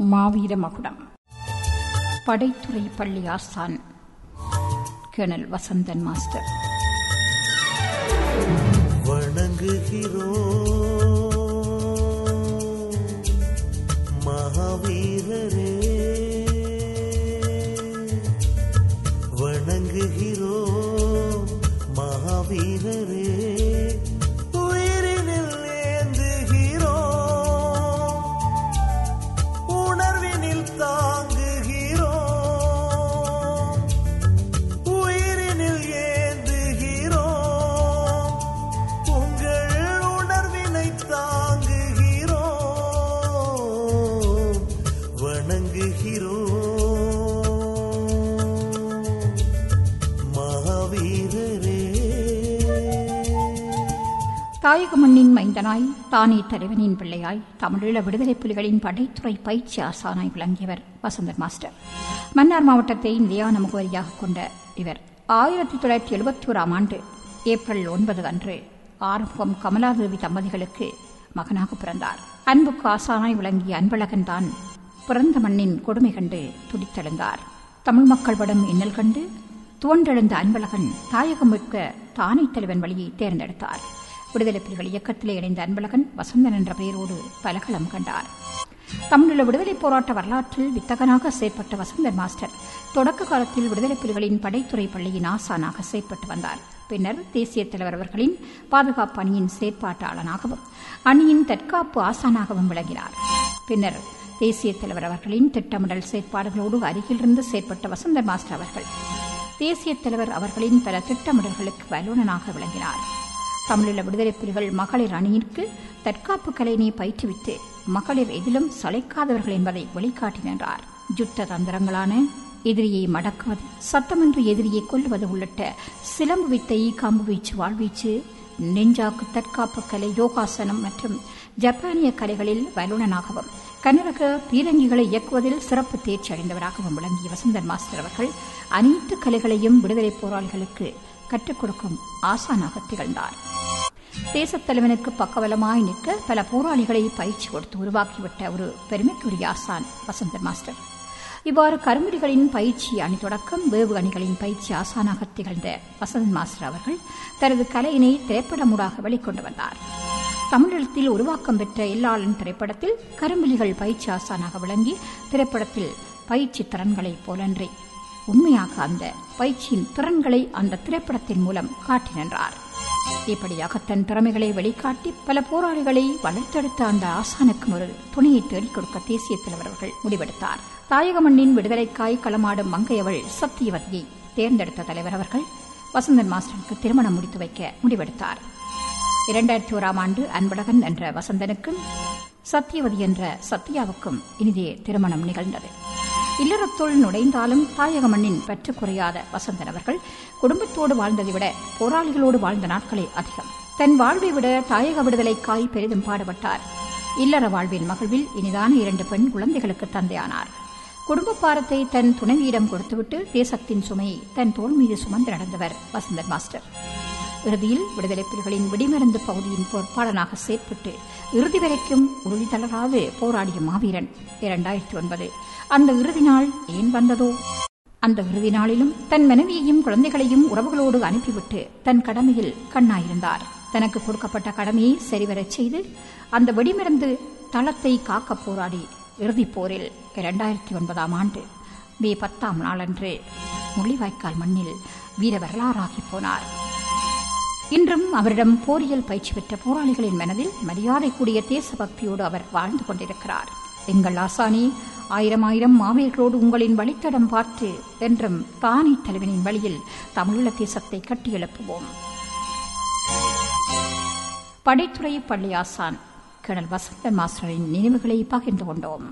மாவீர மகுடம் படைத்துறை பள்ளி ஆசான் கேர்னல் வசந்தன் மாஸ்டர் வணங்குகிறோம் மகாவீரரே வணங்குகிறோம் மகாவீரரே உயிரினில் ஏந்துகிறோம் உணர்வினில் தாங்குகிறோம் உயிரினில் ஏந்துகிறோம் உங்கள் உணர்வினை தாங்குகிறோம் வணங்குகிறோம் மகாவீரரே தாயக மண்ணின் மைந்தனாய் தானே தலைவனின் பிள்ளையாய் தமிழீழ விடுதலை புலிகளின் படைத்துறை பயிற்சி ஆசானாய் விளங்கியவர் வசந்தன் மாஸ்டர் மன்னார் மாவட்டத்தை நிலையான முகவரியாக கொண்ட இவர் ஆயிரத்தி தொள்ளாயிரத்தி எழுபத்தி ஓராம் ஆண்டு ஏப்ரல் ஒன்பது அன்று ஆரம்பம் கமலாதேவி தம்பதிகளுக்கு மகனாக பிறந்தார் அன்புக்கு ஆசானாய் விளங்கிய அன்பழகன் தான் பிறந்த மண்ணின் கொடுமை கண்டு துடித்தெழுந்தார் தமிழ் மக்கள் படும் இன்னல் கண்டு துவண்டெழுந்த அன்பழகன் தாயகம் மீட்க தானை தலைவன் வழியை தேர்ந்தெடுத்தார் விடுதலை புலிகள் இயக்கத்திலே இணைந்த அன்பழகன் வசந்தன் என்ற பெயரோடு பலகலம் கண்டார் தமிழீழ விடுதலை போராட்ட வரலாற்றில் வித்தகனாக செயற்பட்ட வசந்தன் மாஸ்டர் தொடக்க காலத்தில் விடுதலை புலிகளின் படைத்துறை பள்ளியின் ஆசானாக செயற்பட்டு வந்தார் பின்னர் தேசிய தலைவர் அவர்களின் பாதுகாப்பு அணியின் செயற்பாட்டாளனாகவும் அணியின் தற்காப்பு ஆசானாகவும் விளங்கினார் பின்னர் தேசிய தலைவர் அவர்களின் திட்டமிடல் செயற்பாடுகளோடு அருகிலிருந்து செயற்பட்ட வசந்தன் மாஸ்டர் அவர்கள் தேசிய தலைவர் அவர்களின் பல திட்டமிடல்களுக்கு வல்லுநனாக விளங்கினார் தமிழீழ விடுதலை புலிகள் மகளிர் அணியிற்கு தற்காப்பு கலையினை பயிற்றுவித்து மகளிர் எதிலும் சளைக்காதவர்கள் என்பதை வெளிக்காட்டி நின்றார் யுத்த தந்திரங்களான எதிரியை மடக்குவது சத்தமின்றி எதிரியை கொல்லுவது உள்ளிட்ட சிலம்பு வித்தை காம்பு வீச்சு வாழ்வீச்சு நெஞ்சாக்கு தற்காப்பு கலை யோகாசனம் மற்றும் ஜப்பானிய கலைகளில் வல்லுநனாகவும் கன்னரக பீரங்கிகளை இயக்குவதில் சிறப்பு தேர்ச்சி அடைந்தவராகவும் விளங்கிய வசந்தன் மாஸ்டர் அவர்கள் அனைத்து கலைகளையும் விடுதலை போராளிகளுக்கு கற்றுக் கொடுக்கும் ஆசானாக திகழ்ந்தார் தேசத் தலைவனுக்கு பக்கபலமாய் நிற்க பல போராளிகளை பயிற்சி கொடுத்து உருவாக்கிவிட்ட ஒரு பெருமைக்குரிய ஆசான் வசந்தன் மாஸ்டர் இவ்வாறு கருங்குடிகளின் பயிற்சி அணி தொடக்கம் வேவு அணிகளின் பயிற்சி ஆசானாக திகழ்ந்த வசந்தன் மாஸ்டர் அவர்கள் தனது கலையினை திரைப்படமூடாக வெளிக்கொண்டு வந்தார் தமிழகத்தில் உருவாக்கம் பெற்ற எல்லாளன் திரைப்படத்தில் கரும்புலிகள் பயிற்சி ஆசானாக விளங்கி திரைப்படத்தில் பயிற்சி திறன்களை போலன்றி உண்மையாக அந்த பயிற்சியின் திறன்களை அந்த திரைப்படத்தின் மூலம் காட்டி நின்றார் இப்படியாக தன் திறமைகளை வெளிக்காட்டி பல போராளிகளை வளர்த்தெடுத்த அந்த ஆசானுக்கும் ஒரு துணையை தேடிக் கொடுக்க தேசிய தலைவர் அவர்கள் முடிவெடுத்தார் தாயக மண்ணின் விடுதலைக்காய் களமாடும் மங்கையவள் சத்தியவதியை தேர்ந்தெடுத்த தலைவர் அவர்கள் வசந்தன் மாஸ்டருக்கு திருமணம் முடித்து வைக்க முடிவெடுத்தார் இரண்டாயிரத்தி ஓராம் ஆண்டு அன்பழகன் என்ற வசந்தனுக்கும் சத்தியவதி என்ற சத்யாவுக்கும் இனிதே திருமணம் நிகழ்ந்தது இல்லறத்துள் நுழைந்தாலும் தாயக மண்ணின் பற்று குறையாத வசந்தன் அவர்கள் குடும்பத்தோடு வாழ்ந்ததை விட போராளிகளோடு வாழ்ந்த நாட்களே அதிகம் தன் வாழ்வை விட தாயக விடுதலைக்காய் பெரிதும் பாடுபட்டார் இல்லற வாழ்வின் மகிழ்வில் இனிதான இரண்டு பெண் குழந்தைகளுக்கு தந்தையானார் குடும்ப பாரத்தை தன் துணைவியிடம் கொடுத்துவிட்டு தேசத்தின் சுமையை தன் தோல் மீது சுமந்து நடந்தவர் வசந்தன் மாஸ்டர் இறுதியில் விடுதலை புலிகளின் வெடிமருந்து பகுதியின் பொறுப்பாளனாக செயற்பட்டு இறுதி வரைக்கும் உறுதி தளராது போராடிய மாவீரன் இரண்டாயிரத்தி ஒன்பது அந்த இறுதி நாள் ஏன் வந்ததோ அந்த இறுதி நாளிலும் தன் மனைவியையும் குழந்தைகளையும் உறவுகளோடு அனுப்பிவிட்டு தன் கடமையில் கண்ணாயிருந்தார் தனக்கு கொடுக்கப்பட்ட கடமையை சரிவரச் செய்து அந்த வெடிமருந்து தளத்தை காக்க போராடி இறுதிப் போரில் இரண்டாயிரத்தி ஒன்பதாம் ஆண்டு மே பத்தாம் நாளன்று முள்ளிவாய்க்கால் மண்ணில் வீர வரலாறாகி போனார் இன்றும் அவரிடம் போரியல் பயிற்சி பெற்ற போராளிகளின் மனதில் மரியாதை கூடிய தேசபக்தியோடு அவர் வாழ்ந்து கொண்டிருக்கிறார் எங்கள் ஆசானி ஆயிரம் ஆயிரம் மாவீர்களோடு உங்களின் வழித்தடம் பார்த்து என்றும் தானி தலைவனின் வழியில் தமிழீழ தேசத்தை கட்டியெழுப்புவோம் படைத்துறை பள்ளி ஆசான் கர்னல் வசந்தன் மாஸ்டரின் நினைவுகளை பகிர்ந்து கொண்டோம்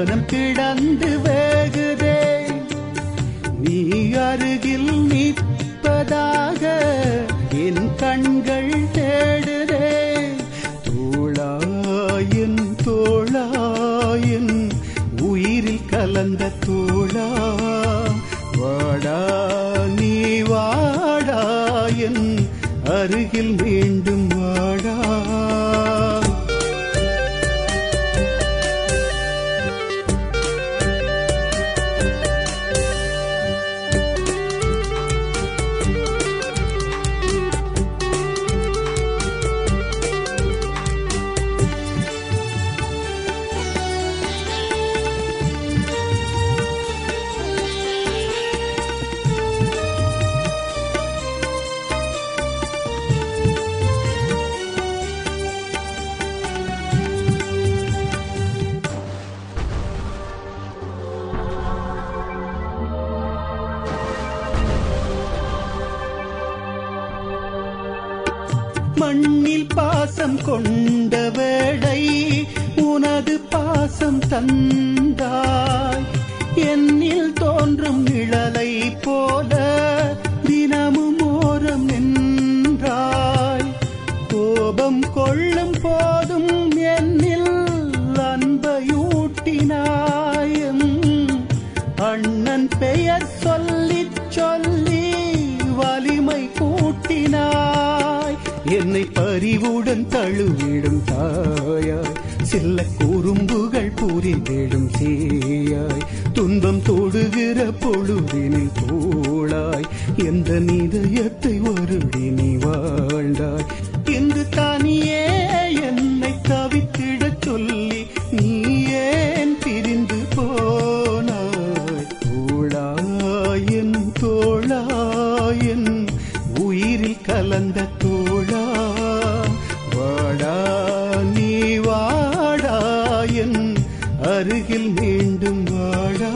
மனம் கிடந்து வேகுதே நீ அருகில் நிற்பதாக என் கண்கள் தேடுதே தோளாயின் தோளாயின் உயிரில் கலந்த தோளா வாடா நீ வாடாயின் அருகில் மீண்டும் வாடா மண்ணில் பாசம் கொண்ட வேளை உனது பாசம் தந்தாய் என்னில் தோன்றும் நிழலை போல தினமும் ஓரம் நின்றாய் கோபம் கொள்ளும் போதும் என்னில் அன்பையூட்டினாய் எம் அண்ணன் பெயர் சொல்லிச் சொல்லி வலிமை கூட்டினாய் என்னை பறிவுடன் தழுவிடும் தாயாய் சில்ல குறும்புகள் புரிந்திடும் சேயாய் துன்பம் தொடுகிற பொழுதினில் தோளாய் எந்த நிதயத்தை வருடி நீ வாழ்ந்தாய் இன்று தனியே என்னை தவித்திடச் சொல்லி நீ ஏன் பிரிந்து போனாய் தோளாயின் தோளாயின் உயிரில் கலந்த தோளா வாடா நீ வாடாயின் அருகில் மீண்டும் வாடா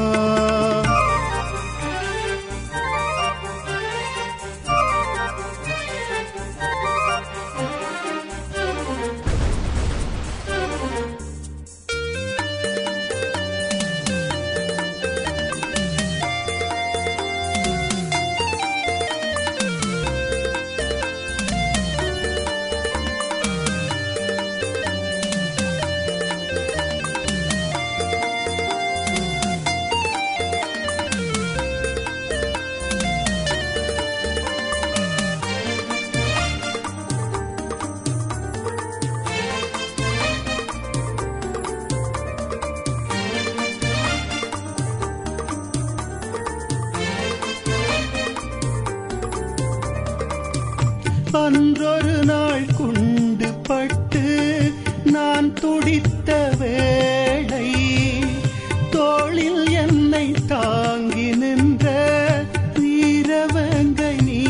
அன்றொரு நாள் குண்டு பட்டு நான் துடித்த வேளை தோளில் என்னை தாங்கி நின்ற வீரவங்கை நீ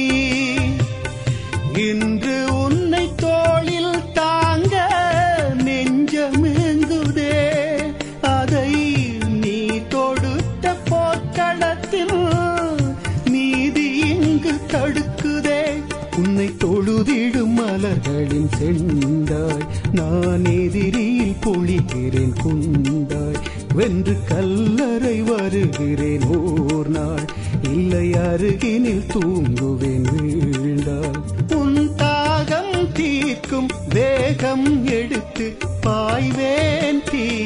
இன்று உன்னை தோளில் தாங்க நெஞ்சமெங்குதே அதை நீ தொடுத்த போர்க்களத்தில் நீதி இங்கு தடுக்குதே உன்னை தொழுதிடும் மலர்களின் செந்தாய் நான் எதிரியில் பொழிகிறேன் குந்தாய் வென்று கல்லறை வருகிறேன் ஓர் நாள் இல்லை அருகினில் தூங்குவேன் வீழ்ந்தாள் உன் தாகம் தீர்க்கும் வேகம் எடுத்து பாய்வேன்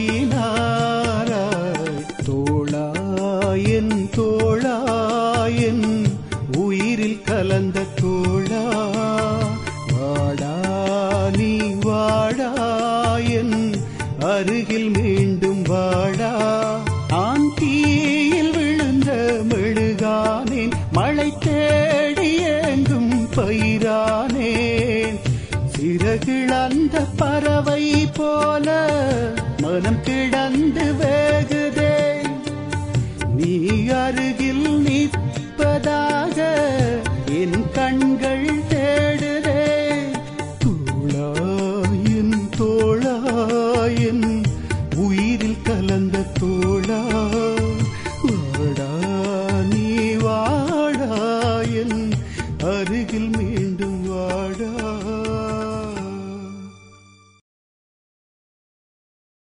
தீனாராய் தோளாயன் தோளாயன் உயிரில் கலந்த தோளா வாடா நீ வாடாயன் அருகில் மீண்டும் வாடா ஆன் தீயில் விழுந்த மெழுகானேன் மழை தேடி எங்கும் பயிரானேன் சிறகிழந்த பறவை போல மனம் கிடந்து வேகுதே நீ அருகில் நிற்பதாக என் கண்கள் தேடுதே தோளாயின் தோளாயின் உயிரில் கலந்த தோளா வாடா நீ வாடாயன் அருகில்